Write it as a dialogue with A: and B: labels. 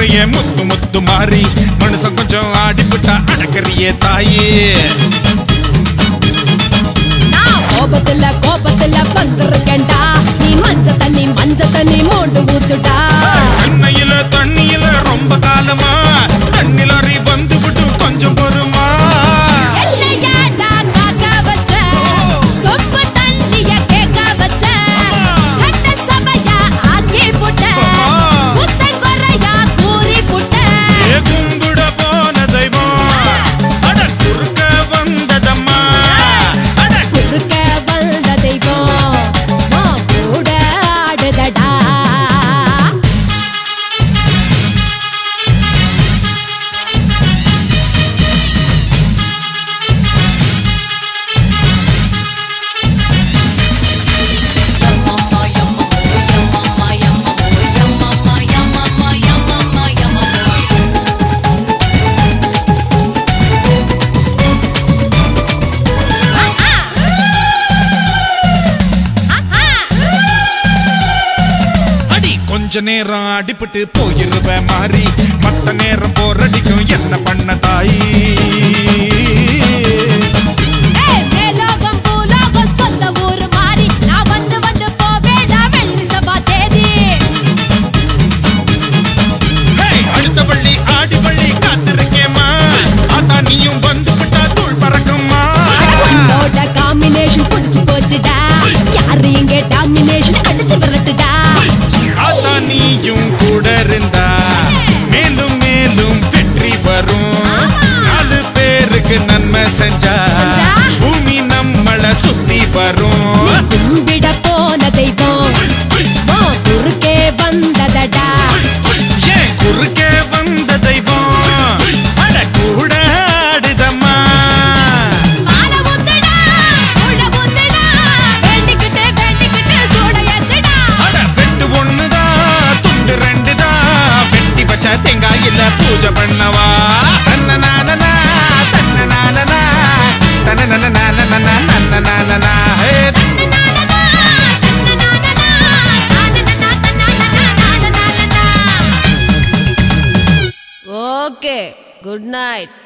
A: முறைய முத்து முத்து மாறி மனுஷன் கொஞ்சம் ஆடிப்புட்டா அடக்கறியே தாயே
B: நான் கோபத்துல கோபத்துல வந்திருக்கேன்டா நீ மஞ்ச தண்ணி மஞ்ச தண்ணி மூண்டு ஊத்துடா
A: சென்னையில தண்ணியில ரொம்ப காலமா தண்ணிலறி வந்து விட்டு கொஞ்சம் பொறுமா
B: என்னையாடா காக்க வச்ச சொம்பு தண்ணிய கேட்க வச்ச சட்ட சபையா ஆக்கி புட்ட புத்த குறையா கூறி புட்ட
A: ஏ கும்பிட போன தெய்வம் அட குறுக்க வந்ததம்மா அட
B: குறுக்க வந்த தெய்வம் உன் கூட ஆடுதடா
A: அடி கொஞ்ச நேரம் அடிபட்டு போயிருவ மாறி மத்த நேரம் போரடிக்கும் என்ன பண்ண தாயி
B: ஏய், மேலோகம் பூலோகம் சொந்த ஊரு மாறி நான் வந்து வந்து போவேடா வெள்ளி சபா தேதி
A: ஹேய், அடுத்த பள்ளி ஆடி பள்ளி காத்திருக்கேம்மா ஆத்தா நீயும் வந்து விட்டா தூள் பறக்கும்மா
B: உன்னோட காம்பினேஷன் புடிச்சு போச்சுடா யாரு இங்க டாமினேஷன் அடிச்சு விரட்டுடா
A: ஆத்தா நீயும் கூட இருந்தா மேலும் மேலும் வெற்றி வரும்
B: ஆமா.
A: நாலு பேருக்கு நன்மை செஞ்சா
B: செஞ்சா?
A: பூமி நம்மள சுத்தி
B: நீ
A: வரும்
B: கும்பிட போன தெய்வம் உன் குறுக்கே வந்ததடா
A: ஏன் குறுக்கே வந்த தெய்வம் அட கூட ஆடுதம்மா
B: மாலை ஊத்துடா உள்ள ஊத்துடா வேண்டிக்கிட்டு வேண்டிக்கிட்டு சூட ஏத்துடா
A: அட வெட்டு ஒண்ணுதான் துண்டு ரெண்டுதான் வெட்டி வச்ச தேங்காயில பூஜை பண்ணவா தன்ன நானனா தன்ன நானனா தன்ன நானனா நன்ன நானனா ஹே
B: ஓகே குட் நைட்